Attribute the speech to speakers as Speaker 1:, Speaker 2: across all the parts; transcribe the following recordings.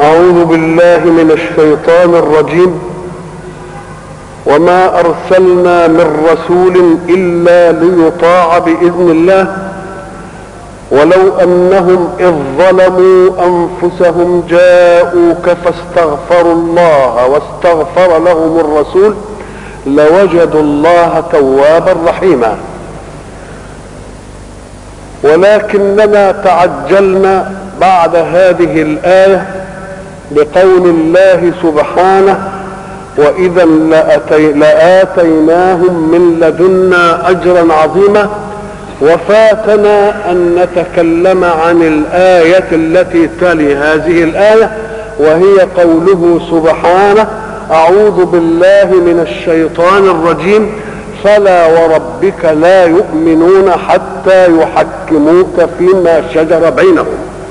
Speaker 1: أعوذ بالله من الشيطان الرجيم وما أرسلنا من رسول إلا ليطاع بإذن الله ولو أنهم إذ ظلموا أنفسهم جاءوك فاستغفروا الله واستغفر لهم الرسول لوجدوا الله توابا رحيما ولكننا تعجلنا بعد هذه الآية بقول الله سبحانه وإذا لأتي لآتيناهم من لدنا أجرا عظيما وفاتنا أن نتكلم عن الآية التي تلي هذه الآية وهي قوله سبحانه أعوذ بالله من الشيطان الرجيم فلا وربك لا يؤمنون حتى يحكموك فيما شجر بينهم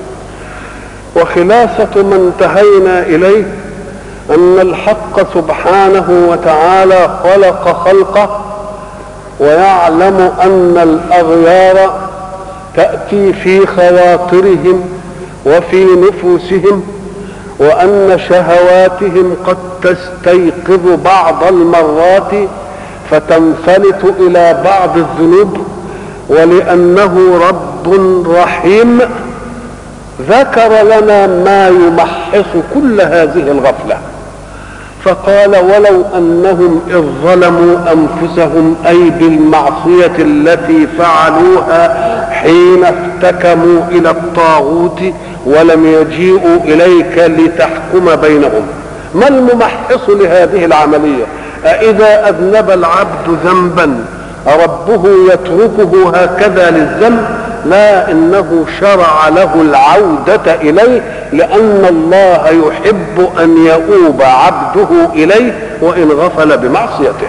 Speaker 1: وخلاصة ما انتهينا إليه أن الحق سبحانه وتعالى خلق خلقه ويعلم أن الأغيار تأتي في خواطرهم وفي نفوسهم وأن شهواتهم قد تستيقظ بعض المرات فتنفلت إلى بعض الذنوب ولأنه رب رحيم ذكر لنا ما يمحص كل هذه الغفله فقال ولو انهم اذ ظلموا انفسهم اي بالمعصيه التي فعلوها حين افتكموا الى الطاغوت ولم يجيئوا اليك لتحكم بينهم ما الممحص لهذه العمليه أإذا أذنب العبد ذنبا ربه يتركه هكذا للذنب لا انه شرع له العودة اليه لان الله يحب ان يؤوب عبده اليه وان غفل بمعصيته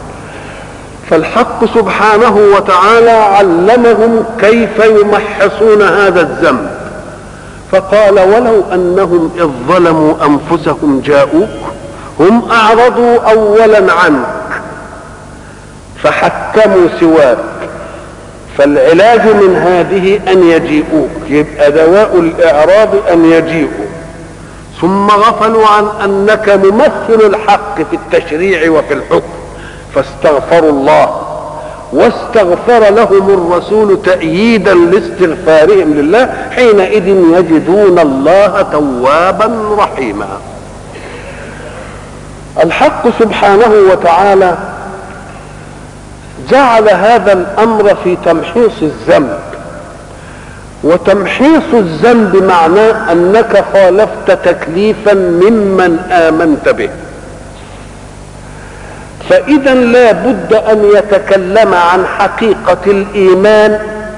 Speaker 1: فالحق سبحانه وتعالى علمهم كيف يمحصون هذا الذنب فقال ولو انهم اذ ظلموا انفسهم جاءوك هم اعرضوا اولا عنك فحكموا سواك فالعلاج من هذه ان يجيئوك يبقى دواء الاعراض ان يجيئوا ثم غفلوا عن انك ممثل الحق في التشريع وفي الحكم فاستغفروا الله واستغفر لهم الرسول تأييدا لاستغفارهم لله حينئذ يجدون الله توابا رحيما الحق سبحانه وتعالى جعل هذا الامر في تمحيص الذنب وتمحيص الذنب معناه انك خالفت تكليفا ممن امنت به فاذا لا بد ان يتكلم عن حقيقه الايمان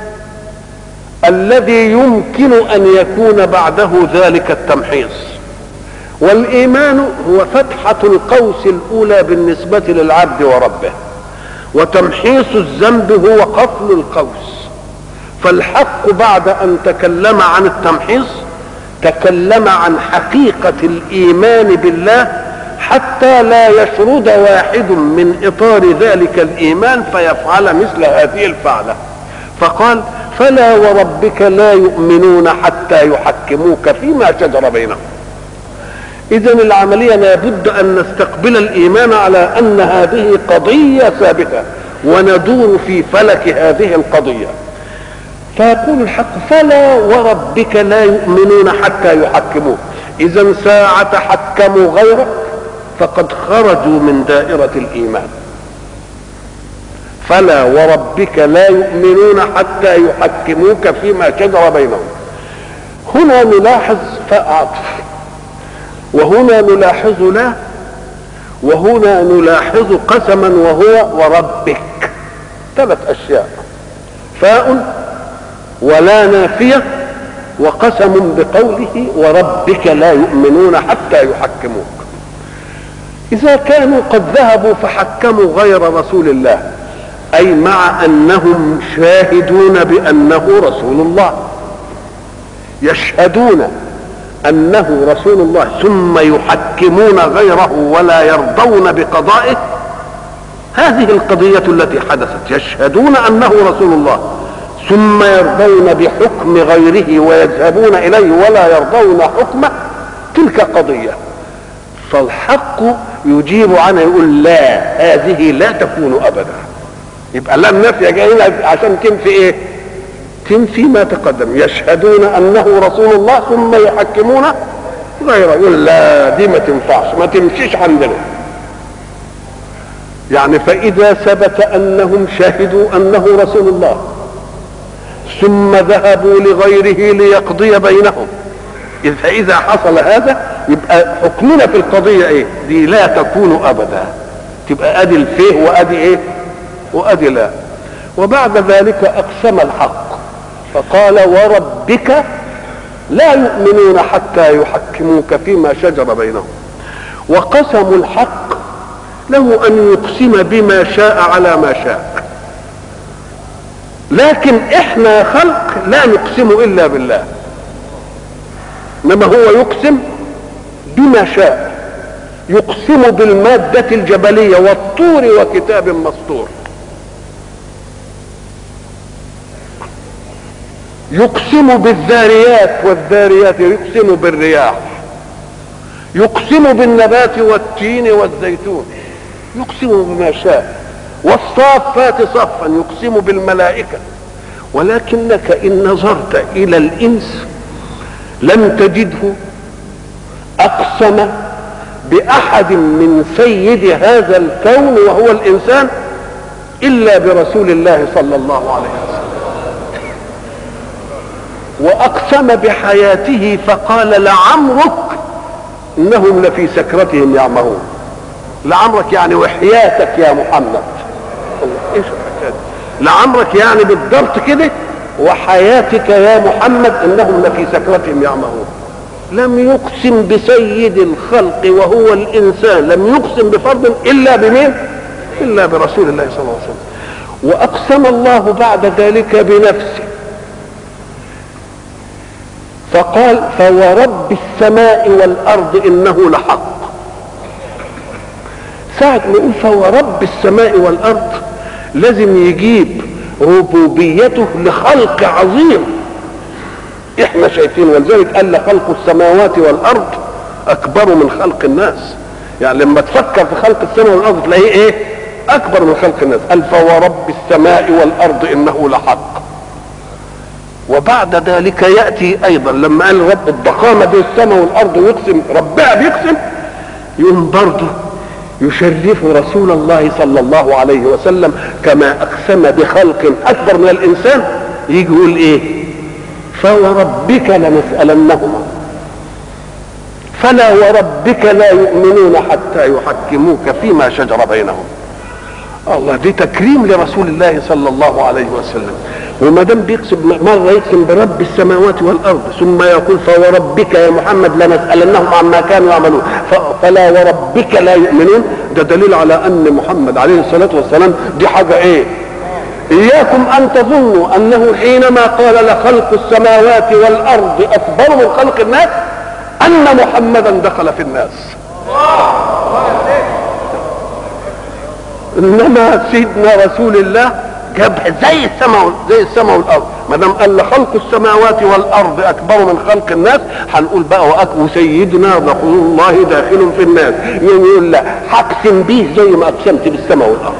Speaker 1: الذي يمكن ان يكون بعده ذلك التمحيص والايمان هو فتحه القوس الاولى بالنسبه للعبد وربه وتمحيص الذنب هو قفل القوس فالحق بعد ان تكلم عن التمحيص تكلم عن حقيقه الايمان بالله حتى لا يشرد واحد من اطار ذلك الايمان فيفعل مثل هذه الفعله فقال فلا وربك لا يؤمنون حتى يحكموك فيما شجر بينهم اذا العمليه لابد ان نستقبل الايمان على ان هذه قضيه ثابته وندور في فلك هذه القضيه فيقول الحق فلا وربك لا يؤمنون حتى يحكموك اذا ساعه حكموا غيرك فقد خرجوا من دائره الايمان فلا وربك لا يؤمنون حتى يحكموك فيما شجر بينهم هنا نلاحظ فعطف وهنا نلاحظ لا وهنا نلاحظ قسما وهو وربك ثلاث اشياء فاء ولا نافيه وقسم بقوله وربك لا يؤمنون حتى يحكموك اذا كانوا قد ذهبوا فحكموا غير رسول الله اي مع انهم شاهدون بانه رسول الله يشهدون انه رسول الله ثم يحكمون غيره ولا يرضون بقضائه هذه القضية التي حدثت يشهدون انه رسول الله ثم يرضون بحكم غيره ويذهبون اليه ولا يرضون حكمه تلك قضية فالحق يجيب عنها يقول لا هذه لا تكون أبدا يبقى لا النفي جايين عشان تنفي ايه تنفي ما تقدم يشهدون انه رسول الله ثم يحكمون غيره يقول لا دي ما تنفعش ما تمشيش عندنا يعني فإذا ثبت أنهم شهدوا أنه رسول الله ثم ذهبوا لغيره ليقضي بينهم فإذا حصل هذا يبقى حكمنا في القضية إيه؟ دي لا تكون أبدا تبقى أدي الفيه وأدي إيه؟ وأدي لا وبعد ذلك أقسم الحق فقال وربك لا يؤمنون حتى يحكموك فيما شجر بينهم وقسموا الحق له ان يقسم بما شاء على ما شاء لكن احنا خلق لا نقسم الا بالله انما هو يقسم بما شاء يقسم بالمادة الجبلية والطور وكتاب مسطور يقسم بالذاريات والذاريات يقسم بالرياح يقسم بالنبات والتين والزيتون يقسم بما شاء والصافات صفا يقسم بالملائكة ولكنك إن نظرت إلى الإنس لم تجده أقسم بأحد من سيد هذا الكون وهو الإنسان إلا برسول الله صلى الله عليه وسلم وأقسم بحياته فقال لعمرك إنهم لفي سكرتهم يعمهون لعمرك يعني وحياتك يا محمد ايش لعمرك يعني بالضبط كده وحياتك يا محمد انهم لفي سكرتهم يعمهون لم يقسم بسيد الخلق وهو الانسان لم يقسم بفرض الا بمين الا برسول الله صلى الله عليه وسلم واقسم الله بعد ذلك بنفسه فقال فورب السماء والارض انه لحق ساعة ما يقول فهو رب السماء والأرض لازم يجيب ربوبيته لخلق عظيم احنا شايفين ولذلك قال خلق السماوات والأرض أكبر من خلق الناس يعني لما تفكر في خلق السماء والأرض تلاقيه إيه أكبر من خلق الناس قال فورب السماء والأرض إنه لحق وبعد ذلك يأتي أيضا لما قال رب الضخامة دي السماء والأرض ويقسم ربها بيقسم يقوم برضه يشرف رسول الله صلى الله عليه وسلم كما اقسم بخلق اكبر من الانسان يجي يقول ايه فوربك لنسالنهما فلا وربك لا يؤمنون حتى يحكموك فيما شجر بينهم الله دي تكريم لرسول الله صلى الله عليه وسلم وما دام بيقسم مره يقسم برب السماوات والارض ثم يقول فوربك يا محمد لنسالنهم عما كانوا يعملون فلا وربك لا يؤمنون ده دليل على ان محمد عليه الصلاه والسلام دي حاجه ايه اياكم ان تظنوا انه حينما قال لخلق السماوات والارض اكبر من خلق الناس ان محمدا دخل في الناس انما سيدنا رسول الله جابها زي السماء زي السماء والارض ما دام قال خلق السماوات والارض اكبر من خلق الناس هنقول بقى وسيدنا رسول الله داخل في الناس يقول لا هقسم بيه زي ما اقسمت بالسماء والارض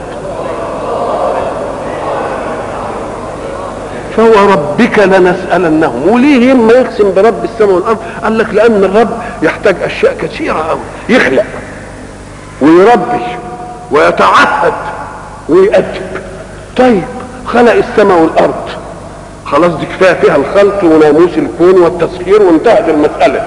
Speaker 1: فهو ربك لنسألنهم وليه ما يقسم برب السماء والأرض قال لك لأن الرب يحتاج أشياء كثيرة أوي يخلق ويربي ويتعهد ويأدب طيب خلق السماء والارض خلاص دي كفايه فيها الخلق وناموس الكون والتسخير وانتهت المساله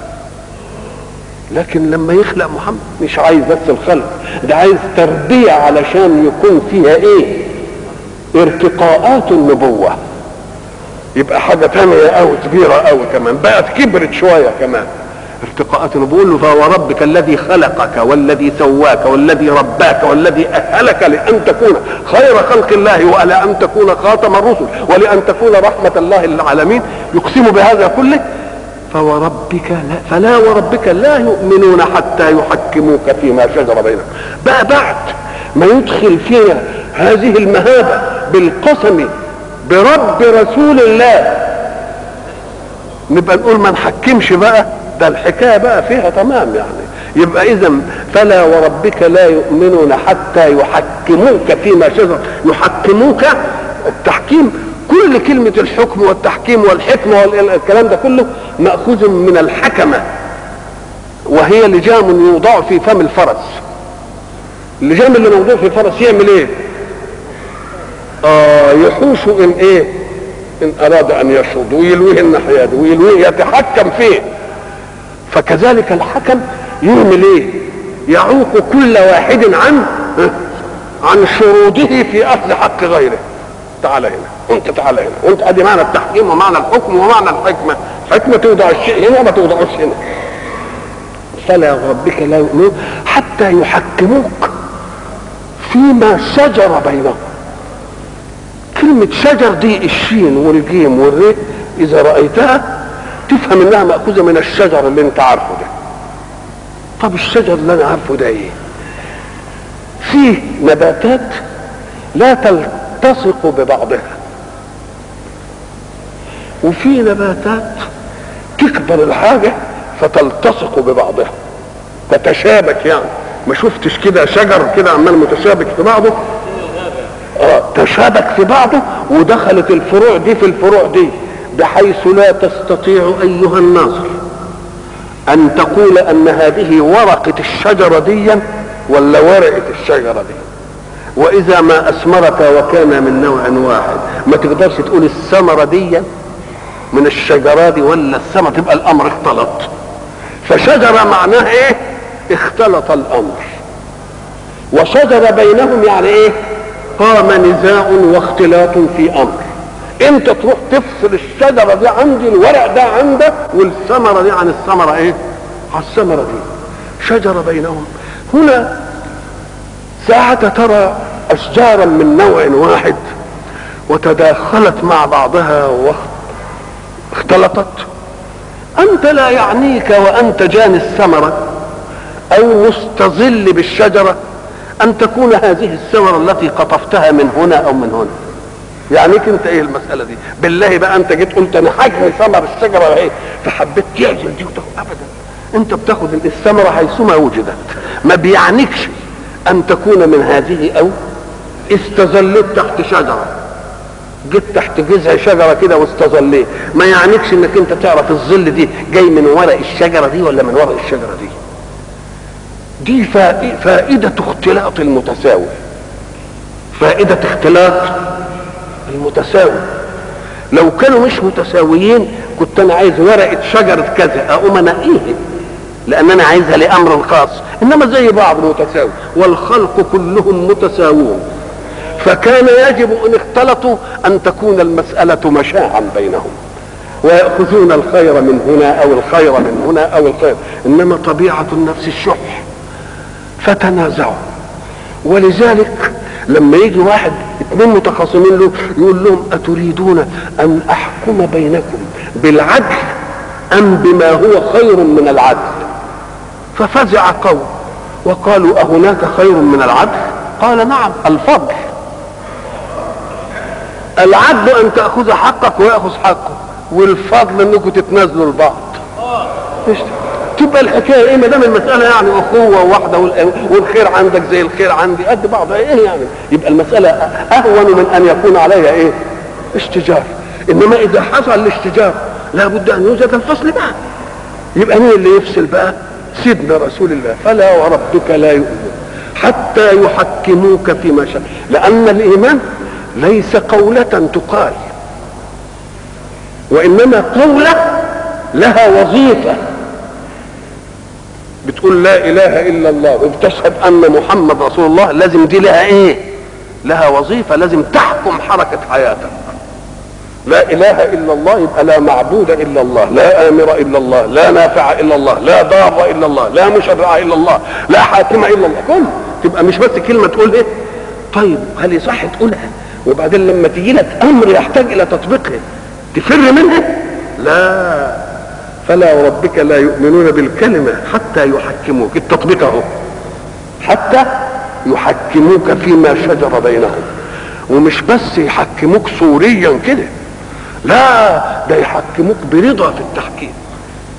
Speaker 1: لكن لما يخلق محمد مش عايز بس الخلق ده عايز تربيه علشان يكون فيها ايه ارتقاءات النبوه يبقى حاجه ثانيه قوي كبيره قوي كمان بقت كبرت شويه كمان ارتقاءات بقول له فهو ربك الذي خلقك والذي سواك والذي رباك والذي أهلك لأن تكون خير خلق الله وعلى أن تكون خاتم الرسل ولأن تكون رحمة الله للعالمين يقسم بهذا كله فوربك لا فلا وربك لا يؤمنون حتى يحكموك فيما شجر بينهم بقى بعد ما يدخل فينا هذه المهابة بالقسم برب رسول الله نبقى نقول ما نحكمش بقى ده الحكايه بقى فيها تمام يعني يبقى اذا فلا وربك لا يؤمنون حتى يحكموك فيما شجر يحكموك التحكيم كل كلمة الحكم والتحكيم والحكمة والكلام ده كله مأخوذ من الحكمة وهي لجام يوضع في فم الفرس اللجام اللي موضوع في الفرس يعمل ايه اه يحوش ان ايه ان اراد ان يشرد ويلويه الناحيه دي ويلويه يتحكم فيه فكذلك الحكم يعمل ايه يعوق كل واحد عن عن شروطه في اخذ حق غيره تعال هنا وانت تعال هنا وانت ادي معنى التحكيم ومعنى الحكم ومعنى الحكمه حكمه توضع الشيء هنا وما توضعوش هنا فلا ربك لا يؤمنون حتى يحكموك فيما شجر بينهم كلمة شجر دي الشين والجيم والري إذا رأيتها تفهم إنها مأخوذة من الشجر اللي أنت عارفه ده. طب الشجر اللي أنا عارفه ده إيه؟ فيه نباتات لا تلتصق ببعضها وفي نباتات تكبر الحاجة فتلتصق ببعضها تتشابك يعني ما شفتش كده شجر كده عمال متشابك في بعضه اه تشابك في بعضه ودخلت الفروع دي في الفروع دي بحيث لا تستطيع ايها الناظر ان تقول ان هذه ورقة الشجرة دي ولا ورقة الشجرة دي واذا ما اثمرت وكان من نوع واحد ما تقدرش تقول الثمرة دي من الشجرة دي ولا الثمرة تبقى الامر اختلط فشجرة معناها ايه اختلط الامر وشجر بينهم يعني ايه قام نزاع واختلاط في امر انت تروح تفصل الشجره دي عندي الورق ده عندك والثمره دي عن الثمره ايه عن الثمره دي شجره بينهم هنا ساعة ترى اشجارا من نوع واحد وتداخلت مع بعضها واختلطت انت لا يعنيك وانت جاني الثمره او مستظل بالشجره ان تكون هذه الثمره التي قطفتها من هنا او من هنا يعنيك انت ايه المساله دي بالله بقى انت جيت قلت انا حجم ثمر الشجره اهي فحبيت تعزل دي وتاخد ابدا انت بتاخد الثمره حيثما وجدت ما بيعنيكش ان تكون من هذه او استظليت تحت شجره جيت تحت جذع شجره كده واستظليت ما يعنيكش انك انت تعرف الظل دي جاي من ورق الشجره دي ولا من ورق الشجره دي دي فائدة اختلاط المتساوي فائدة اختلاط المتساوي لو كانوا مش متساويين كنت انا عايز ورقة شجرة كذا اقوم انقيه لان انا عايزها لامر خاص انما زي بعض متساوي والخلق كلهم متساوون فكان يجب ان اختلطوا ان تكون المسألة مشاعا بينهم ويأخذون الخير من هنا او الخير من هنا او الخير انما طبيعة النفس الشح فتنازعوا ولذلك لما يجي واحد اثنين متخاصمين له يقول لهم اتريدون ان احكم بينكم بالعدل ام بما هو خير من العدل ففزع قوم وقالوا اهناك خير من العدل قال نعم الفضل العدل ان تاخذ حقك وياخذ حقه والفضل انكم تتنازلوا لبعض تبقى الحكايه ايه ما دام المساله يعني اخوه واحده والخير عندك زي الخير عندي قد بعض ايه يعني يبقى المساله اهون من ان يكون عليها ايه اشتجار انما اذا حصل الاشتجار لابد ان يوجد الفصل بقى يبقى مين اللي يفصل بقى سيدنا رسول الله فلا وربك لا يؤمن حتى يحكموك فيما شاء لان الايمان ليس قولة تقال وانما قولة لها وظيفه بتقول لا اله الا الله وبتشهد ان محمد رسول الله لازم دي لها ايه لها وظيفه لازم تحكم حركه حياتك لا اله الا الله يبقى لا معبود الا الله لا امر الا الله لا نافع الا الله لا ضار الا الله لا مشرع الا الله لا حاكم الا الله كل تبقى مش بس كلمه تقول ايه طيب هل يصح تقولها وبعدين لما تيجي لك امر يحتاج الى تطبيقها تفر منها لا فلا وربك لا يؤمنون بالكلمة حتى يحكموك التطبيق اهو حتى يحكموك فيما شجر بينهم ومش بس يحكموك صوريا كده لا ده يحكموك برضا في التحكيم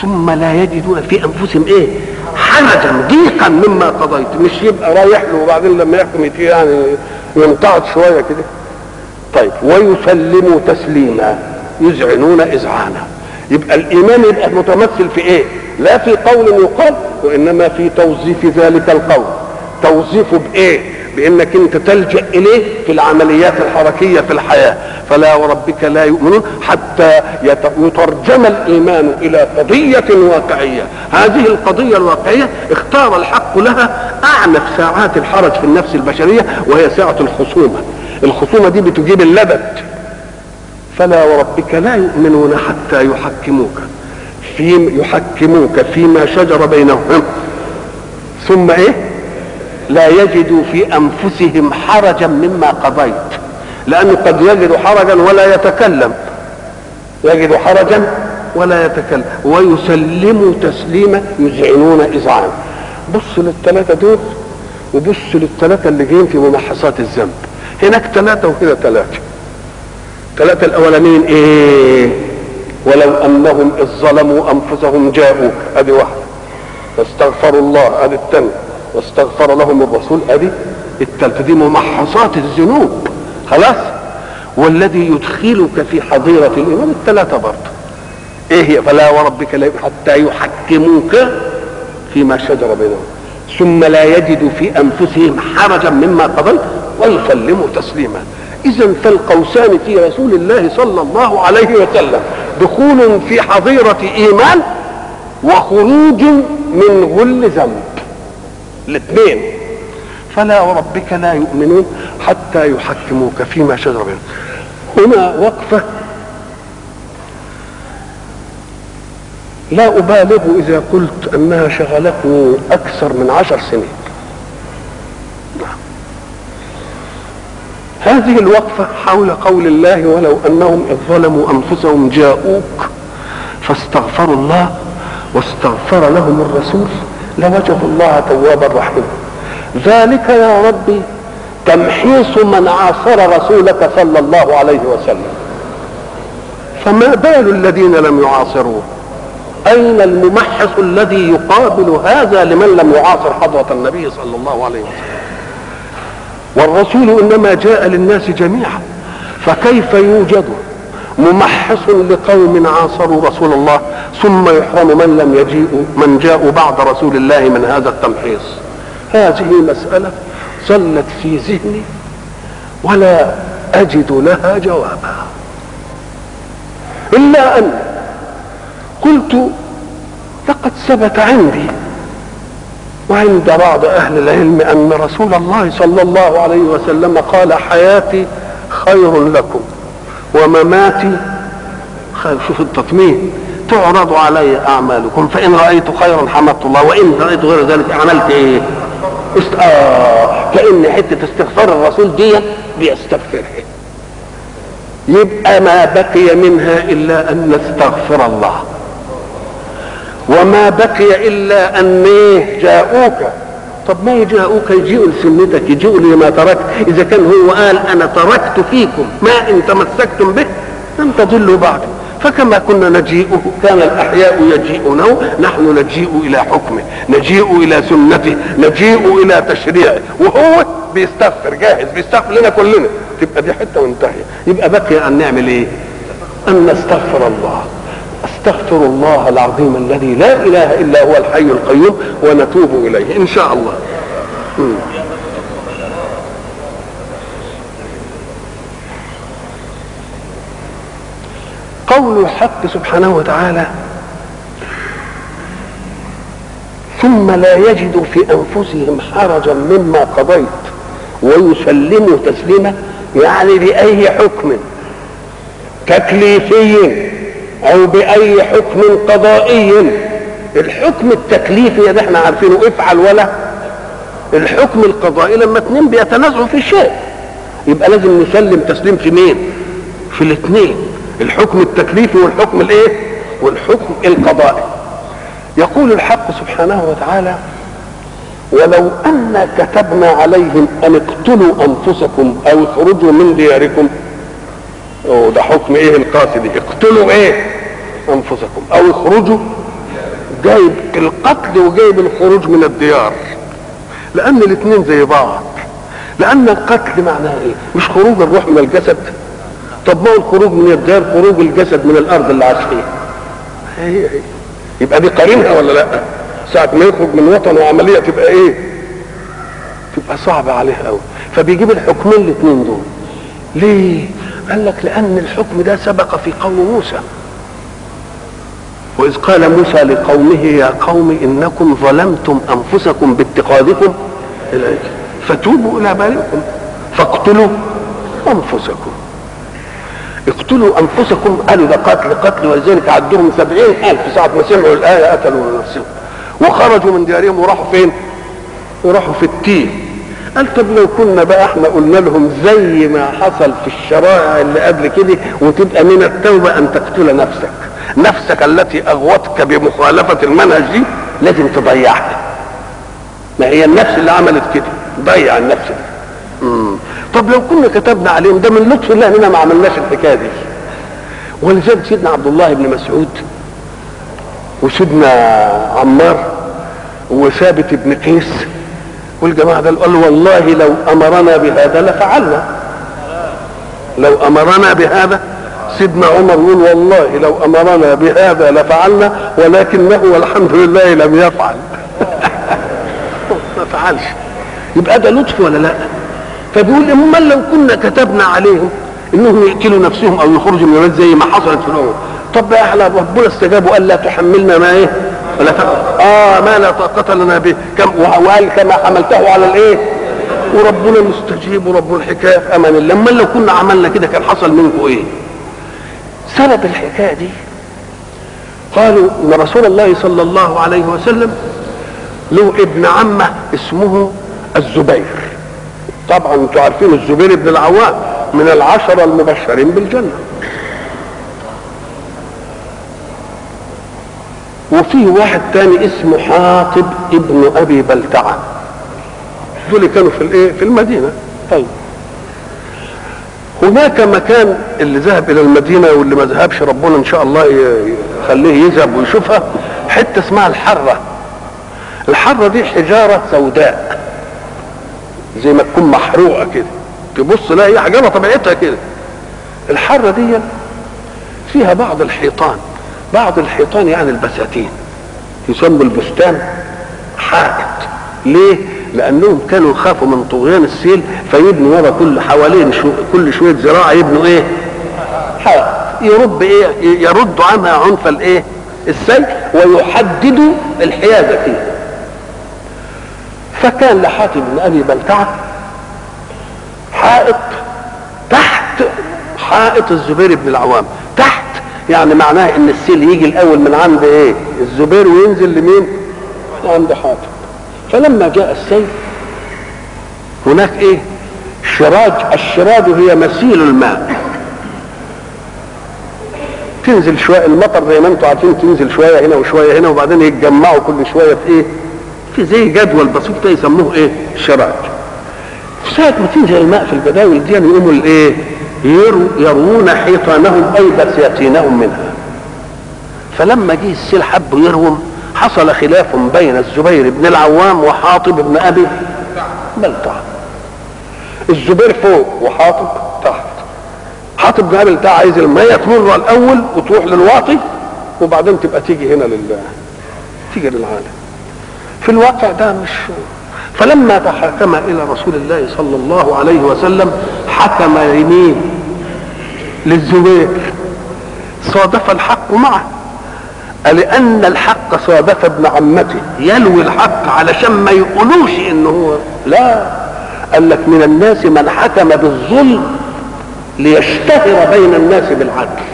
Speaker 1: ثم لا يجدون في انفسهم ايه حرجا ضيقا مما قضيت مش يبقى رايح له وبعدين لما يحكم يتيه يعني ينتعد شويه كده طيب ويسلموا تسليما يذعنون اذعانا يبقى الايمان يبقى متمثل في ايه لا في قول يقال وانما في توظيف ذلك القول توظيفه بايه بانك انت تلجا اليه في العمليات الحركيه في الحياه فلا وربك لا يؤمنون حتى يترجم الايمان الى قضيه واقعيه هذه القضيه الواقعيه اختار الحق لها اعنف ساعات الحرج في النفس البشريه وهي ساعه الخصومه الخصومه دي بتجيب اللبد فلا وربك لا يؤمنون حتى يحكموك في يحكموك فيما شجر بينهم ثم ايه لا يجدوا في انفسهم حرجا مما قضيت لانه قد يجد حرجا ولا يتكلم يجد حرجا ولا يتكلم ويسلموا تسليما يذعنون اذعان بص للثلاثه دول وبص للثلاثه اللي جايين في ممحصات الذنب هناك ثلاثه وهنا ثلاثه ثلاثه الاولانيين ايه ولو انهم اذ ظلموا انفسهم جاءوك ادي واحده فاستغفروا الله ادي الثانيه واستغفر لهم الرسول ادي الثالثه دي ممحصات الذنوب خلاص والذي يدخلك في حظيرة الإيمان الثلاثة برضه إيه هي فلا وربك لا حتى يحكموك فيما شجر بينهم ثم لا يجدوا في أنفسهم حرجا مما قضيت ويسلموا تسليما إذا فالقوسان في رسول الله صلى الله عليه وسلم دخول في حظيرة إيمان وخروج من غل ذنب الاثنين فلا وربك لا يؤمنون حتى يحكموك فيما شجر بينهم هنا وقفة لا أبالغ إذا قلت أنها شغلتني أكثر من عشر سنين هذه الوقفة حول قول الله ولو أنهم إذ ظلموا أنفسهم جاءوك فاستغفروا الله واستغفر لهم الرسول لوجدوا الله توابا رحيما ذلك يا ربي تمحيص من عاصر رسولك صلى الله عليه وسلم فما بال الذين لم يعاصروه اين الممحص الذي يقابل هذا لمن لم يعاصر حضره النبي صلى الله عليه وسلم والرسول انما جاء للناس جميعا فكيف يوجد ممحص لقوم عاصروا رسول الله ثم يحرم من لم يجيئوا من جاءوا بعد رسول الله من هذا التمحيص هذه مسألة ظلت في ذهني ولا أجد لها جوابا إلا أن قلت لقد ثبت عندي وعند بعض أهل العلم أن رسول الله صلى الله عليه وسلم قال حياتي خير لكم ومماتي خير شوف التطمين تعرض علي أعمالكم فإن رأيت خيرا حمدت الله وإن رأيت غير ذلك عملت إيه است... آه كأن حتة استغفار الرسول دي بيستغفرها يبقى ما بقي منها إلا أن نستغفر الله وما بقي إلا أن إيه جاءوك طب ما يجاءوك يجيئوا لسنتك يجيئوا لما تركت إذا كان هو قال أنا تركت فيكم ما إن تمسكتم به لم تضلوا بعد فكما كنا نجيئه كان الأحياء يجيئونه نحن نجيء إلى حكمه نجيء إلى سنته نجيء إلى تشريعه وهو بيستغفر جاهز بيستغفر لنا كلنا تبقى دي حتة وانتهي يبقى بقي أن نعمل إيه أن نستغفر الله استغفر الله العظيم الذي لا اله الا هو الحي القيوم ونتوب اليه ان شاء الله م. قول الحق سبحانه وتعالى ثم لا يجدوا في انفسهم حرجا مما قضيت ويسلموا تسليما يعني باي حكم تكليفي او باي حكم قضائي الحكم التكليفي ده احنا عارفينه افعل ولا الحكم القضائي لما اتنين بيتنازعوا في شيء يبقى لازم نسلم تسليم في مين في الاثنين الحكم التكليفي والحكم الايه والحكم القضائي يقول الحق سبحانه وتعالى ولو أن كتبنا عليهم أن اقتلوا أنفسكم أو اخرجوا من دياركم ده حكم ايه القاسي دي اقتلوا ايه انفسكم او اخرجوا جايب القتل وجايب الخروج من الديار لان الاثنين زي بعض لان القتل معناه ايه مش خروج الروح من الجسد طب ما هو الخروج من الديار خروج الجسد من الارض اللي عاش فيها هي هي يبقى دي قارنها ولا لا ساعة ما يخرج من وطن وعملية تبقى ايه تبقى صعبة عليه قوي فبيجيب الحكمين الاثنين دول ليه قال لك لان الحكم ده سبق في قوم موسى واذ قال موسى لقومه يا قوم انكم ظلمتم انفسكم باتخاذكم العجل فتوبوا الى بارئكم فاقتلوا انفسكم اقتلوا انفسكم قالوا ده قتل قتل ولذلك عدوهم سبعين الف ساعة ما سمعوا الآية قتلوا نفسهم وخرجوا من ديارهم وراحوا فين وراحوا في التيه قال طب لو كنا بقى احنا قلنا لهم زي ما حصل في الشرائع اللي قبل كده وتبقى من التوبة ان تقتل نفسك نفسك التي اغوتك بمخالفة المنهج دي لازم تضيعها ما هي النفس اللي عملت كده ضيع النفس دي مم. طب لو كنا كتبنا عليهم ده من لطف الله اننا ما عملناش الحكايه دي ولذلك سيدنا عبد الله بن مسعود وسيدنا عمار وثابت بن قيس والجماعه ده قالوا والله لو امرنا بهذا لفعلنا لو امرنا بهذا سيدنا عمر يقول والله لو امرنا بهذا لفعلنا ولكنه والحمد لله لم يفعل ما فعلش يبقى ده لطف ولا لا فبيقول امال لو كنا كتبنا عليهم انهم يقتلوا نفسهم او يخرجوا من البلد زي ما حصلت في الاول طب يا احنا ربنا استجاب وقال لا تحملنا ما ايه ولا تق... اه ما لا طاقه لنا به كم وقال كما حملته على الايه وربنا مستجيب ورب الحكايه في امان الله امال لو كنا عملنا كده كان حصل منكم ايه سبب الحكايه دي قالوا ان رسول الله صلى الله عليه وسلم له ابن عمه اسمه الزبير طبعا انتوا عارفين الزبير بن العوام من العشرة المبشرين بالجنة وفيه واحد تاني اسمه حاطب ابن ابي بلتعة دول كانوا في الايه في المدينة طيب هناك مكان اللي ذهب الى المدينة واللي ما ذهبش ربنا ان شاء الله يخليه يذهب ويشوفها حتة اسمها الحرة الحرة دي حجارة سوداء زي ما تكون محروقه كده تبص لا هي حجاره طبيعتها كده الحره دي فيها بعض الحيطان بعض الحيطان يعني البساتين يسموا البستان حائط ليه لانهم كانوا يخافوا من طغيان السيل فيبنوا ورا كل حوالين شو كل شويه زراعه يبنوا ايه حائط يرد ايه يرد عنها عنف الايه السيل ويحددوا الحيازه فيه فكان لحاتم بن ابي بلتعه حائط تحت حائط الزبير بن العوام تحت يعني معناه ان السيل يجي الاول من عند ايه الزبير وينزل لمين عند حاتم فلما جاء السيل هناك ايه شراج الشراج هي مسيل الماء تنزل شويه المطر زي ما انتم عارفين تنزل شويه هنا وشويه هنا وبعدين يتجمعوا كل شويه في ايه في زي جدول بسيط كده يسموه ايه شراج في ساعة ما تنزل الماء في الجداول دي يقوموا الايه يرو يروون حيطانهم اي بساتينهم منها فلما جه السيل حب يروم حصل خلاف بين الزبير بن العوام وحاطب بن ابي بلتع الزبير فوق وحاطب تحت حاطب بن ابي بلتع عايز الميه تمر الاول وتروح للواطي وبعدين تبقى تيجي هنا لل تيجي للعالم في الواقع ده مش فلما تحاكم الى رسول الله صلى الله عليه وسلم حكم يمين للزبير صادف الحق معه لان الحق صادف ابن عمته يلوي الحق علشان ما يقولوش انه هو لا قال لك من الناس من حكم بالظلم ليشتهر بين الناس بالعدل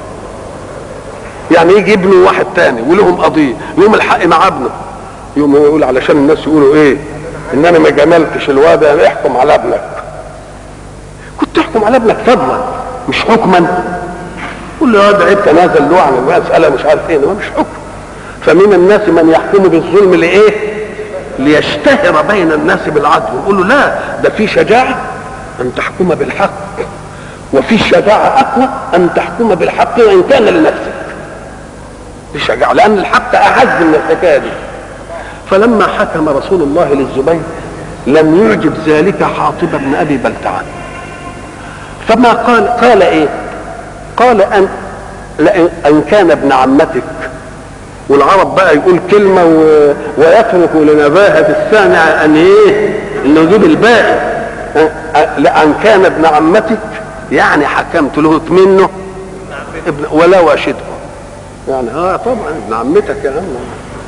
Speaker 1: يعني يجي ابنه واحد تاني ولهم قضيه يوم الحق مع ابنه يوم يقول علشان الناس يقولوا ايه ان انا ما جملتش الواد انا احكم على ابنك كنت تحكم على ابنك فضلا مش حكما قول له ده عيب تنازل له عن المساله مش عارف ايه مش حكم فمن الناس من يحكم بالظلم لايه ليشتهر بين الناس بالعدل يقول له لا ده في شجاعه ان تحكم بالحق وفي شجاعه اقوى ان تحكم بالحق وان كان لنفسك دي شجاعة لأن الحق أعز من الحكاية دي فلما حكم رسول الله للزبير لم يعجب ذلك حاطب بن أبي بلتعة فما قال قال إيه قال أن لأن أن كان ابن عمتك والعرب بقى يقول كلمة و... ويترك لنباهة السامع أن إيه إنه يجيب الباقي لأن كان ابن عمتك يعني حكمت له منه ابن ولا واشده يعني اه طبعا ابن عمتك يا عم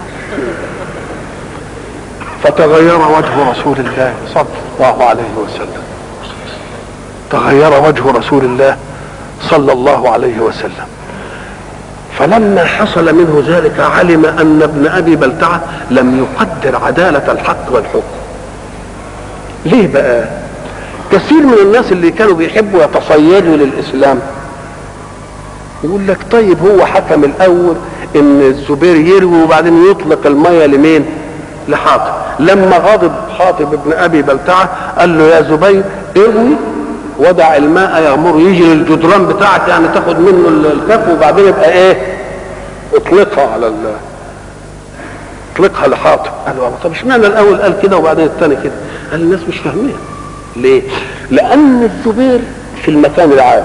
Speaker 1: فتغير وجه رسول الله صلى الله عليه وسلم تغير وجه رسول الله صلى الله عليه وسلم فلما حصل منه ذلك علم ان ابن ابي بلتعه لم يقدر عداله الحق والحكم ليه بقى كثير من الناس اللي كانوا بيحبوا يتصيدوا للاسلام يقول لك طيب هو حكم الاول ان الزبير يروي وبعدين يطلق الميه لمين لحاطب لما غضب حاطب ابن ابي بلتعه قال له يا زبير اروي ودع الماء يغمر يجي الجدران بتاعك يعني تاخد منه الكف وبعدين يبقى ايه اطلقها على ال اطلقها لحاطب قال له طب اشمعنى الاول قال كده وبعدين الثاني كده قال الناس مش فاهمين ليه لان الزبير في المكان العالي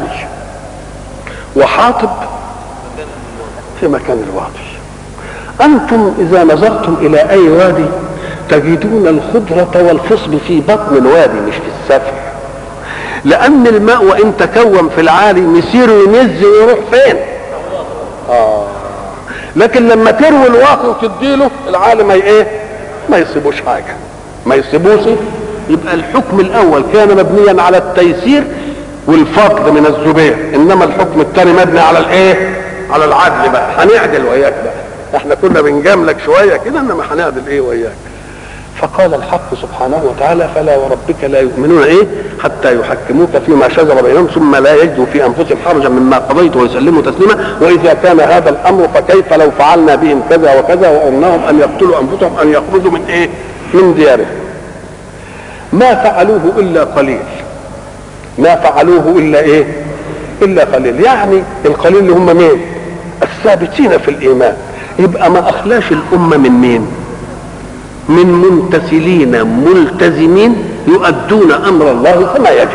Speaker 1: وحاطب في مكان الواطي انتم اذا نظرتم الى اي وادي تجدون الخضرة والخصب في بطن الوادي مش في السفح لان الماء وان تكون في العالي مسيره ينز ويروح فين آه. لكن لما تروي الواطي وتديله العالي ما ايه ما يصيبوش حاجه ما يصيبوش يبقى الحكم الاول كان مبنيا على التيسير والفضل من الزبير انما الحكم الثاني مبني على الايه على العدل بقى هنعدل وياك بقى احنا كنا بنجاملك شويه كده انما هنعدل ايه وياك فقال الحق سبحانه وتعالى فلا وربك لا يؤمنون ايه حتى يحكموك فيما شجر بينهم ثم لا يجدوا في انفسهم حرجا مما قضيت ويسلموا تسليما واذا كان هذا الامر فكيف لو فعلنا بهم كذا وكذا وامرناهم ان يقتلوا انفسهم ان يخرجوا من ايه من ديارهم ما فعلوه الا قليل ما فعلوه الا ايه الا قليل يعني القليل اللي هم مين الثابتين في الايمان يبقى ما اخلاش الامه من مين من منتسلين ملتزمين يؤدون امر الله كما يجب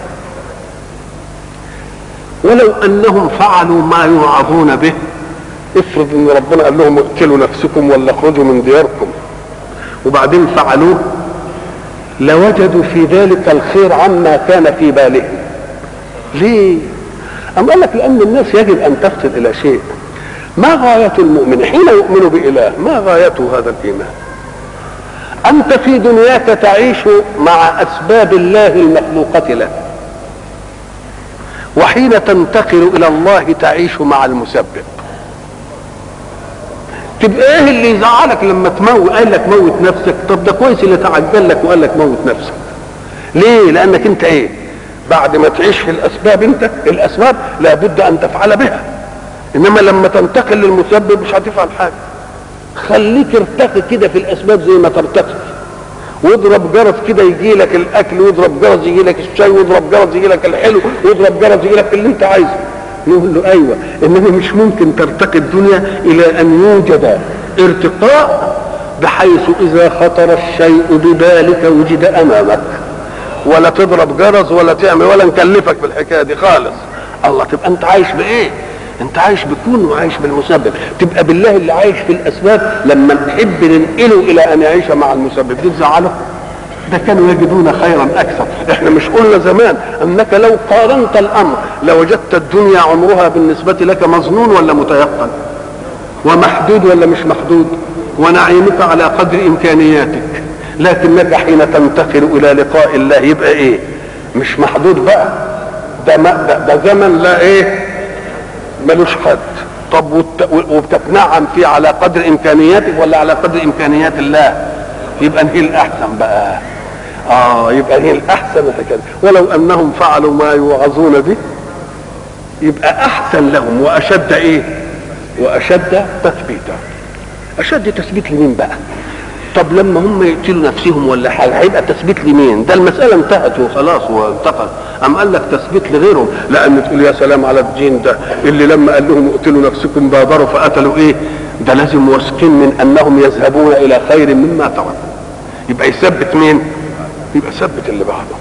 Speaker 1: ولو انهم فعلوا ما يوعظون به افرض ان ربنا قال لهم اقتلوا نفسكم ولا اخرجوا من دياركم وبعدين فعلوه لوجدوا في ذلك الخير عما كان في بالهم ليه أم قال لك لأن الناس يجب أن تفصل إلى شيء ما غاية المؤمن حين يؤمن بإله ما غايته هذا الإيمان أنت في دنياك تعيش مع أسباب الله المخلوقة له وحين تنتقل إلى الله تعيش مع المسبب تبقى ايه اللي يزعلك لما تموت قال لك موت نفسك طب ده كويس اللي تعجل لك وقال لك موت نفسك ليه لانك انت ايه بعد ما تعيش في الاسباب انت الاسباب لابد ان تفعل بها انما لما تنتقل للمسبب مش هتفعل حاجه خليك ارتقي كده في الاسباب زي ما ترتقي واضرب جرس كده يجي لك الاكل واضرب جرس يجي لك الشاي واضرب جرس يجي لك الحلو واضرب جرس يجي لك اللي انت عايزه نقول له ايوه انما مش ممكن ترتقي الدنيا الى ان يوجد ارتقاء بحيث اذا خطر الشيء ببالك وجد امامك ولا تضرب جرس ولا تعمل ولا نكلفك بالحكايه دي خالص الله تبقى انت عايش بايه انت عايش بكون وعايش بالمسبب تبقى بالله اللي عايش في الاسباب لما نحب ننقله الى ان يعيش مع المسبب دي تزعله ده كانوا يجدون خيرا اكثر احنا مش قلنا زمان انك لو قارنت الامر لوجدت الدنيا عمرها بالنسبه لك مظنون ولا متيقن ومحدود ولا مش محدود ونعيمك على قدر امكانياتك لكنك حين تنتقل الى لقاء الله يبقى ايه مش محدود بقى ده, ما ده, ده زمن لا ايه ملوش حد طب وبتتنعم فيه على قدر امكانياتك ولا على قدر امكانيات الله يبقى هي الاحسن بقى اه يبقى هي الاحسن هكذا ولو انهم فعلوا ما يوعظون به يبقى احسن لهم واشد ايه واشد تثبيتا اشد تثبيت لمين بقى طب لما هم يقتلوا نفسهم ولا حاجه هيبقى تثبيت لمين ده المساله انتهت وخلاص وانتقل أم قال لك تثبيت لغيرهم لأن تقول يا سلام على الدين ده اللي لما قال لهم اقتلوا نفسكم بادروا فقتلوا إيه ده لازم واثقين من أنهم يذهبون إلى خير مما تركوا يبقى يثبت مين يبقى يثبت اللي بعده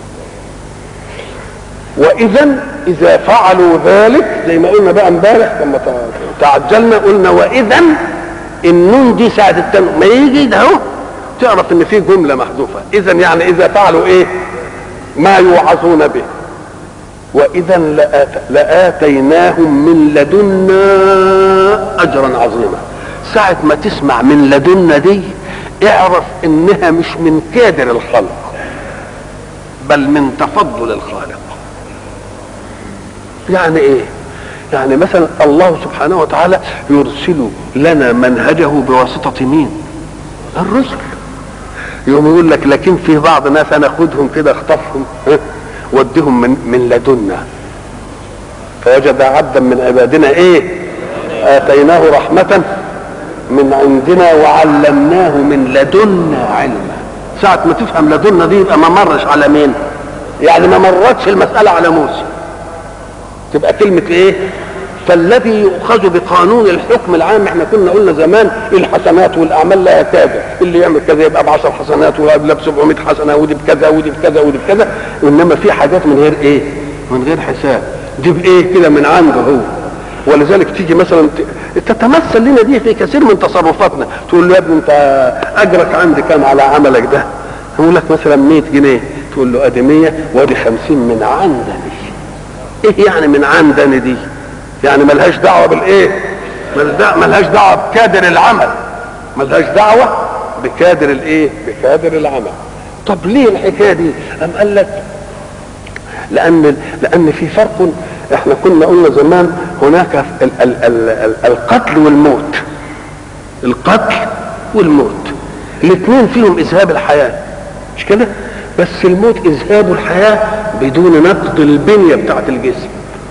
Speaker 1: واذا اذا فعلوا ذلك زي ما قلنا بقى امبارح لما تعجلنا قلنا واذا النون دي ساعه التنوين ما يجي ده اهو تعرف ان في جمله محذوفه اذا يعني اذا فعلوا ايه ما يوعظون به واذا لآت لاتيناهم من لدنا اجرا عظيما ساعه ما تسمع من لدنا دي اعرف انها مش من كادر الخلق بل من تفضل الخالق يعني ايه يعني مثلا الله سبحانه وتعالى يرسل لنا منهجه بواسطة مين الرسل يوم يقول لك لكن في بعض ناس انا اخدهم كده اخطفهم وديهم من, من لدنا فوجد عبدا من عبادنا ايه اتيناه رحمة من عندنا وعلمناه من لدنا علما ساعة ما تفهم لدنا دي يبقى ما مرش على مين يعني ما مرتش المسألة على موسى تبقى كلمة ايه فالذي يؤخذ بقانون الحكم العام احنا كنا قلنا زمان الحسنات والاعمال لا يتابع اللي يعمل كذا يبقى ب 10 حسنات ولا ب 700 حسنه ودي بكذا ودي بكذا ودي بكذا انما في حاجات من غير ايه من غير حساب دي بايه كده من عنده هو ولذلك تيجي مثلا تتمثل لنا دي في كثير من تصرفاتنا تقول له يا ابني انت اجرك عندي كام على عملك ده يقول لك مثلا 100 جنيه تقول له ادي 100 وادي 50 من عندني ايه يعني من عندني دي يعني ملهاش دعوه بالايه ملهاش دعوه بكادر العمل ملهاش دعوه بكادر الايه بكادر العمل طب ليه الحكايه دي ام قال لك لان لان في فرق احنا كنا قلنا زمان هناك ال ال ال ال القتل والموت القتل والموت الاثنين فيهم اذهاب الحياه مش كده بس الموت اذهاب الحياه بدون نقض البنيه بتاعت الجسم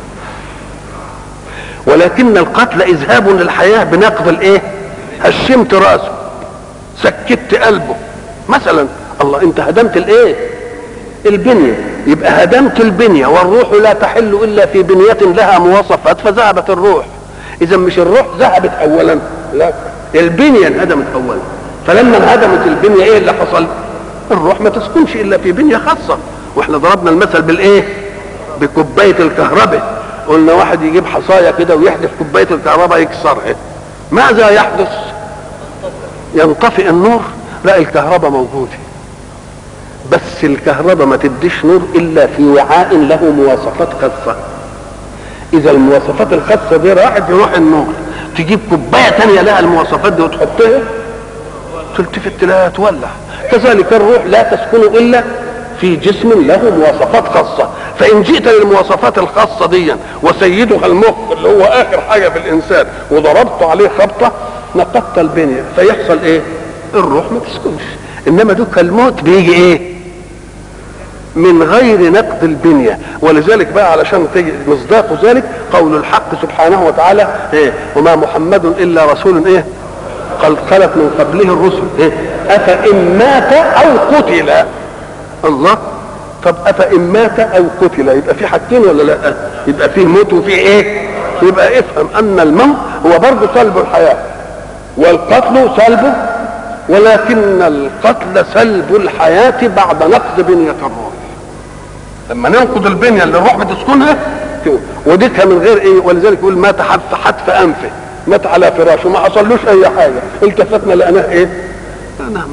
Speaker 1: ولكن القتل اذهاب للحياه بنقض الايه هشمت راسه سكت قلبه مثلا الله انت هدمت الايه البنيه يبقى هدمت البنيه والروح لا تحل الا في بنيه لها مواصفات فذهبت الروح اذا مش الروح ذهبت اولا لا البنيه انهدمت اولا فلما انهدمت البنيه ايه اللي حصل الروح ما تسكنش الا في بنيه خاصه واحنا ضربنا المثل بالايه بكوبايه الكهرباء قلنا واحد يجيب حصايه كده ويحدف كوبايه الكهرباء يكسرها ماذا يحدث ينطفئ النور لا الكهرباء موجوده بس الكهرباء ما تديش نور الا في وعاء له مواصفات خاصه اذا المواصفات الخاصه دي راحت يروح النور تجيب كوبايه تانية لها المواصفات دي وتحطها تلتفت تلاقيها تولع كذلك الروح لا تسكن الا في جسم له مواصفات خاصة فإن جئت للمواصفات الخاصة دي وسيدها المخ اللي هو آخر حاجة في الإنسان وضربت عليه خبطة نقضت البنية فيحصل إيه؟ الروح ما تسكنش إنما دوك الموت بيجي إيه؟ من غير نقد البنية ولذلك بقى علشان تجي مصداق ذلك قول الحق سبحانه وتعالى إيه؟ وما محمد إلا رسول إيه؟ قد خلت من قبله الرسل إيه؟ أفإن مات أو قتل الله طب افان مات او قتل يبقى في حاجتين ولا لا يبقى فيه موت وفيه ايه يبقى افهم ان الموت هو برضه سلب الحياه والقتل سلبه ولكن القتل سلب الحياه بعد نقض بنيه الروح لما ننقض البنيه اللي الروح بتسكنها وديكها من غير ايه ولذلك يقول مات حتف حتف انفه مات على فراشه ما حصلوش اي حاجه التفتنا لقناه ايه لقناه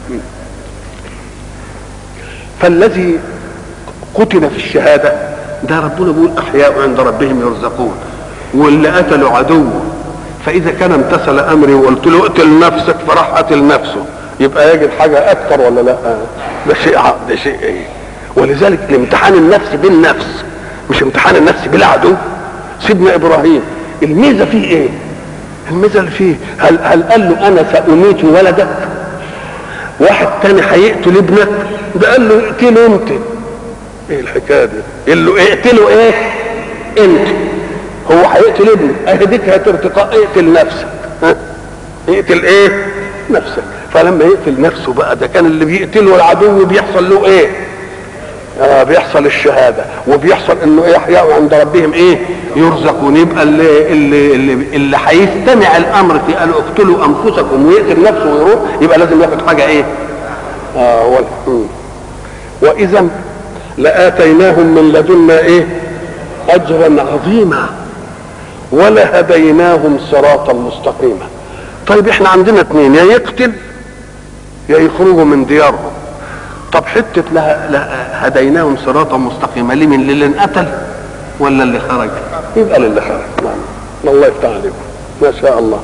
Speaker 1: فالذي قتل في الشهاده ده ربنا بيقول احياء عند ربهم يرزقون واللي قتلوا عدوه فاذا كان امتثل امري وقلت له اقتل نفسك فراح قتل نفسه يبقى يجد حاجه اكثر ولا لا ده شيء ده شيء ايه ولذلك الامتحان النفسي بالنفس مش امتحان النفس بالعدو سيدنا ابراهيم الميزه فيه ايه الميزه اللي فيه هل, هل قال له انا ساميت ولدك واحد تاني هيقتل ابنك ده قال له اقتله انت ايه الحكايه دي قال له اقتله ايه انت هو هيقتل ابنه اهديك هترتقاء اقتل نفسك ها اقتل ايه نفسك فلما يقتل نفسه بقى ده كان اللي بيقتله العدو بيحصل له ايه آه بيحصل الشهادة وبيحصل انه يحيى عند ربهم ايه يرزقون يبقى اللي اللي اللي, اللي هيستمع الامر في قالوا اقتلوا انفسكم ويقتل نفسه ويروح يبقى لازم ياخد حاجة ايه اه وال... واذا لاتيناهم من لدنا ايه اجرا عظيما ولهديناهم صراطا مستقيما طيب احنا عندنا اثنين يا يقتل يا يخرجوا من ديارهم طب حته لها, لها هديناهم صراطا مستقيما ليه من اللي انقتل ولا اللي خرج يبقى للي خرج نعم الله يفتح عليكم ما شاء الله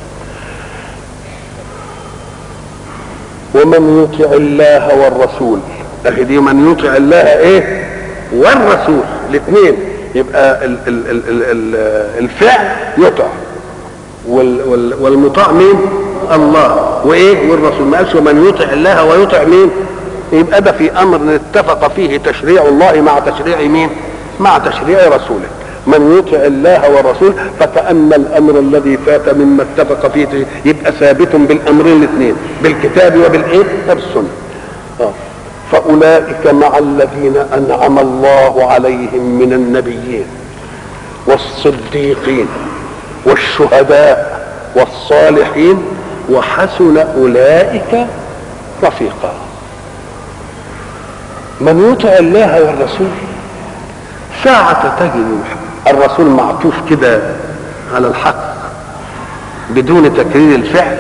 Speaker 1: ومن يطع الله والرسول اخي دي من يطع الله ايه والرسول الاثنين يبقى ال ال ال ال ال الفعل يطع وال وال والمطاع مين الله وايه والرسول ما قالش ومن يطع الله ويطع مين يبقى ده في امر اتفق فيه تشريع الله مع تشريع مين مع تشريع رسوله من يطع الله والرسول فكأن الامر الذي فات مما اتفق فيه يبقى ثابت بالامرين الاثنين بالكتاب وبالايه وبالسنه آه. فاولئك مع الذين انعم الله عليهم من النبيين والصديقين والشهداء والصالحين وحسن اولئك رفيقا من يطع الله والرسول ساعة تجد الرسول معطوف كده على الحق بدون تكرير الفعل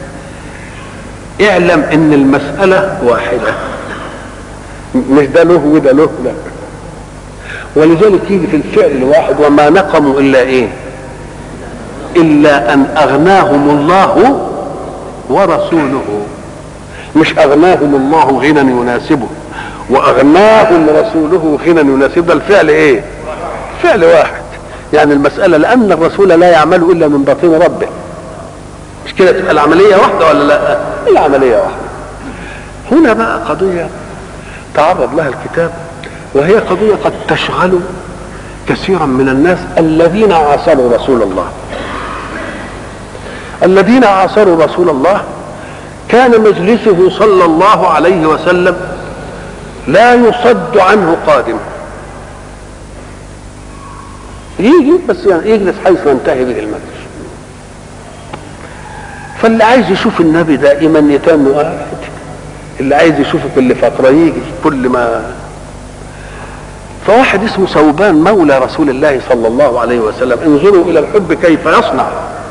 Speaker 1: اعلم ان المسألة واحدة مش ده له وده له لا ولذلك يجي في الفعل الواحد وما نقموا الا ايه الا ان اغناهم الله ورسوله مش اغناهم الله غنى يناسبه واغناهم رسوله غنى يناسب ده الفعل ايه فعل واحد يعني المسألة لأن الرسول لا يعمل إلا من باطن ربه مش كده تبقى العملية واحدة ولا لا العملية واحدة هنا بقى قضية تعرض لها الكتاب وهي قضية قد تشغل كثيرا من الناس الذين عاصروا رسول الله الذين عاصروا رسول الله كان مجلسه صلى الله عليه وسلم لا يصد عنه قادم يجي بس يعني يجلس حيث ينتهي به المجلس فاللي عايز يشوف النبي دائما يتم قاعد اللي عايز يشوفه كل فترة يجي كل ما فواحد اسمه ثوبان مولى رسول الله صلى الله عليه وسلم انظروا الى الحب كيف يصنع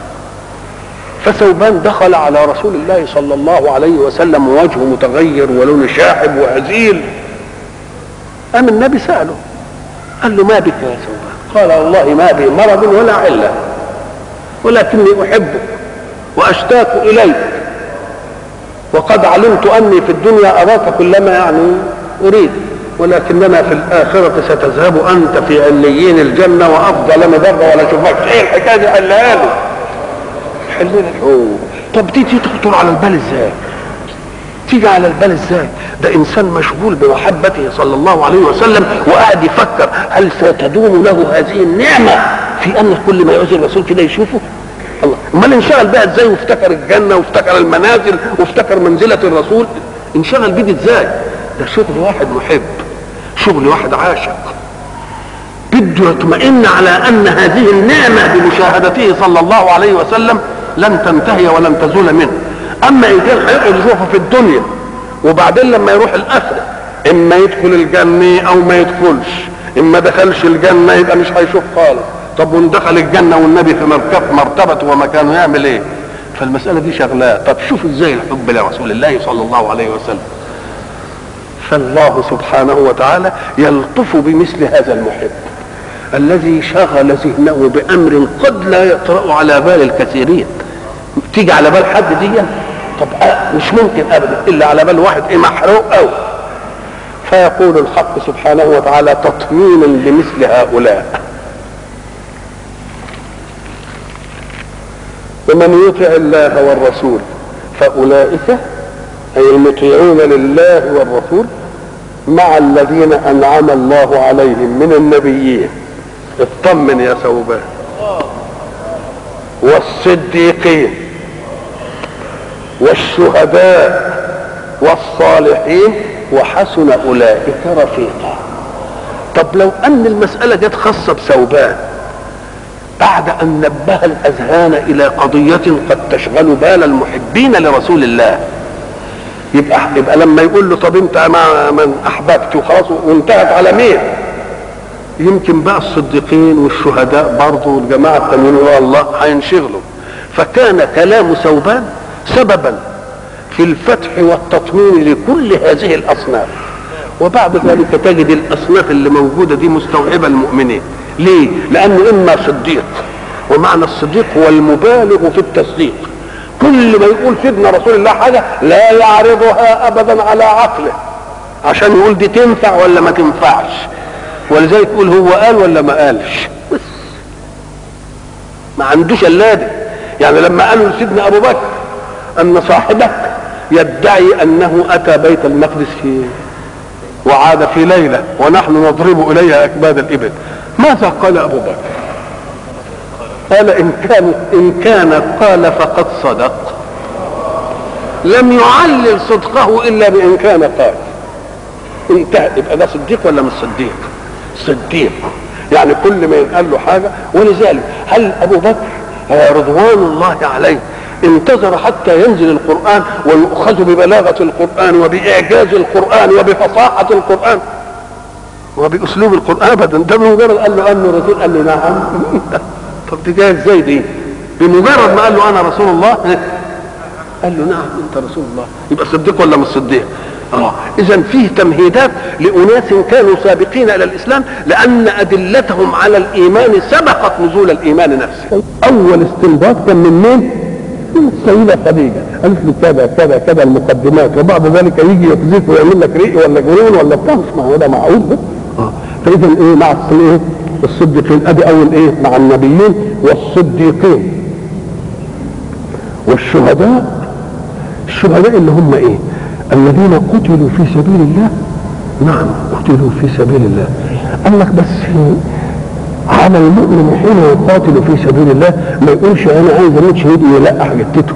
Speaker 1: فثوبان دخل على رسول الله صلى الله عليه وسلم ووجهه متغير ولون شاحب وهزيل قام النبي سأله قال له ما بك يا ثوبان قال والله ما بي مرض ولا علة ولكني أحبك وأشتاق إليك وقد علمت أني في الدنيا أراك كلما يعني أريد ولكننا في الآخرة ستذهب أنت في عليين الجنة وأفضل مضرة ولا أشوفكش إيه الحكاية دي حلها له حلنا الحقوق طب دي تخطر على البال إزاي؟ تيجي على البال ازاي ده انسان مشغول بمحبته صلى الله عليه وسلم وقاعد يفكر هل ستدوم له هذه النعمه في ان كل ما يعوز الرسول كده يشوفه الله امال انشغل بقى ازاي وافتكر الجنه وافتكر المنازل وافتكر منزله الرسول انشغل بيه ازاي ده شغل واحد محب شغل واحد عاشق بده يطمئن على ان هذه النعمه بمشاهدته صلى الله عليه وسلم لن تنتهي ولن تزول منه اما ان كان هيقعد يشوفه في الدنيا وبعدين لما يروح الاخره اما يدخل الجنه او ما يدخلش اما دخلش الجنه يبقى مش هيشوف خالص طب وان دخل الجنه والنبي في مركب مرتبته ومكانه يعمل ايه فالمساله دي شغلاه طب شوف ازاي الحب لرسول الله صلى الله عليه وسلم فالله سبحانه وتعالى يلطف بمثل هذا المحب الذي شغل ذهنه بامر قد لا يطرا على بال الكثيرين تيجي على بال حد دي طب مش ممكن ابدا الا على بال واحد ايه محروق قوي فيقول الحق سبحانه وتعالى تطمينا لمثل هؤلاء ومن يطع الله والرسول فاولئك اي المطيعون لله والرسول مع الذين انعم الله عليهم من النبيين اطمن يا ثوبان والصديقين والشهداء والصالحين وحسن اولئك رفيقا طب لو ان المساله جت خاصه بثوبان بعد ان نبه الاذهان الى قضيه قد تشغل بال المحبين لرسول الله يبقى يبقى لما يقول له طب انت مع من احببت وخلاص وانتهت على مين؟ يمكن بقى الصديقين والشهداء برضه والجماعه التانيين الله هينشغلوا فكان كلام ثوبان سببا في الفتح والتطمين لكل هذه الاصناف وبعد ذلك تجد الاصناف اللي موجوده دي مستوعبه المؤمنين ليه لانه اما صديق ومعنى الصديق هو المبالغ في التصديق كل ما يقول سيدنا رسول الله حاجه لا يعرضها ابدا على عقله عشان يقول دي تنفع ولا ما تنفعش ولذلك يقول هو قال ولا ما قالش بس ما عندوش الا دي يعني لما قالوا لسيدنا ابو بكر ان صاحبك يدعي انه اتى بيت المقدس في وعاد في ليله ونحن نضرب اليها اكباد الابل ماذا قال ابو بكر قال ان كان ان كان قال فقد صدق لم يعلل صدقه الا بان كان قال انتهى يبقى ده صديق ولا مش صديق صديق يعني كل ما ينقال له حاجه ولذلك هل ابو بكر رضوان الله عليه انتظر حتى ينزل القرآن ويؤخذ ببلاغة القرآن وبإعجاز القرآن وبفصاحة القرآن وبأسلوب القرآن أبدا ده بمجرد قال له أنه رسول قال له نعم طب دي جايه ازاي دي؟ بمجرد ما قال له أنا رسول الله قال له نعم أنت رسول الله يبقى صديق ولا مش صديق؟ اه اذا فيه تمهيدات لاناس كانوا سابقين الى الاسلام لان ادلتهم على الايمان سبقت نزول الايمان نفسه اول استنباط كان من مين من السيده خديجه قالت له كذا كذا كذا المقدمات وبعد ذلك يجي يقذف ويعمل لك ريق ولا جنون ولا بتاع مش مع ده معقول ده اه فاذا ايه مع ايه الصديقين ادي اول ايه مع النبيين والصديقين والشهداء الشهداء اللي هم ايه الذين قتلوا في سبيل الله نعم قتلوا في سبيل الله قال لك بس على المؤمن حين يقاتل في سبيل الله ما يقولش انا عايز اموت شهيد ويلقح جتته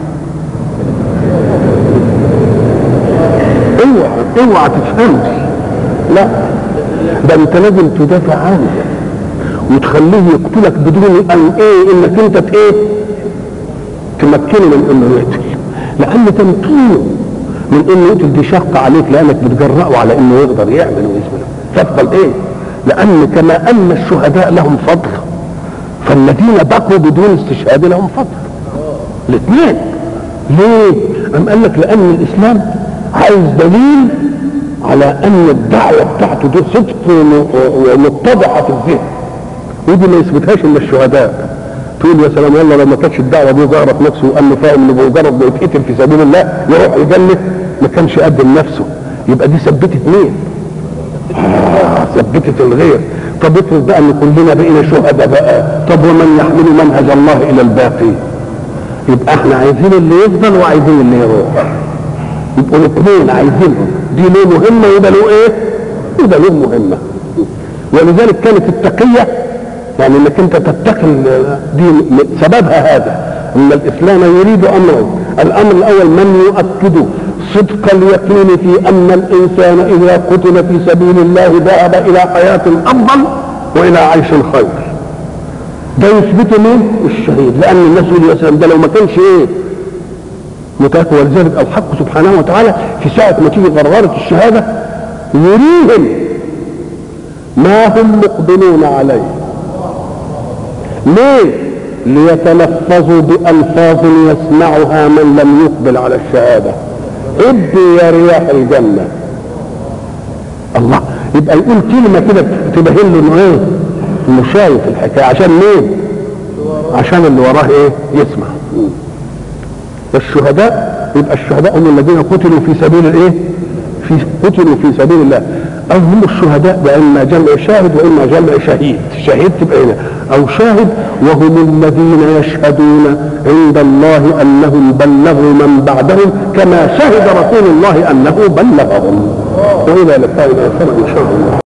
Speaker 1: اوعى اوعى تفهمش لا ده انت لازم تدافع عنه وتخليه يقتلك بدون ان ايه انك انت ايه تمكنه من انه يقتل لان تمكينه من انه يقتل دي شاقه عليك لانك بتجرأه على انه يقدر يعمل ويسمع تفضل ايه لان كما ان الشهداء لهم فضل فالذين بقوا بدون استشهاد لهم فضل الاثنين ليه ام قال لك لان الاسلام عايز دليل على ان الدعوه بتاعته دي صدق ومتضحه في الذهن ودي ما يثبتهاش الا الشهداء تقول يا سلام والله لو ما كانتش الدعوه دي ظهرت نفسه وانه فاهم انه بمجرد ما يتقتل في سبيل الله يروح الجنه ما كانش قدم نفسه يبقى دي ثبتت مين؟ آه ثبتت الغير طب افرض بقى ان كلنا بقينا شهداء بقى طب ومن يحمل منهج الله الى الباقي يبقى احنا عايزين اللي يفضل وعايزين اللي يروح يبقوا الاثنين عايزينهم دي له مهمه يبقى له ايه؟ يبقى له مهمه ولذلك كانت التقيه يعني انك انت تتقي دي سببها هذا ان الاسلام يريد امرين الامر الاول من يؤكد صدق اليقين في ان الانسان اذا قتل في سبيل الله ذهب الى حياه افضل والى عيش خير ده يثبت مين الشهيد لان الناس يقول يا سلام ده لو ما كانش ايه متاكد ولذلك الحق سبحانه وتعالى في ساعه ما تيجي غرغره الشهاده يريهم ما هم مقبلون عليه ليه ليتلفظوا بألفاظ يسمعها من لم يقبل على الشهادة ابدوا يا رياح الجنة الله يبقى يقول كلمة كده تبين له انه ايه انه شايف الحكاية عشان مين عشان اللي وراه ايه يسمع والشهداء يبقى الشهداء هم الذين قتلوا في سبيل الايه في قتلوا في سبيل الله او هم الشهداء ده اما جمع شاهد واما جمع شهيد شهيد تبقى هنا او شاهد وهم الذين يشهدون عند الله انهم بلغوا من بعدهم كما شهد رسول الله انه بلغهم والى لقاء اخر ان شاء الله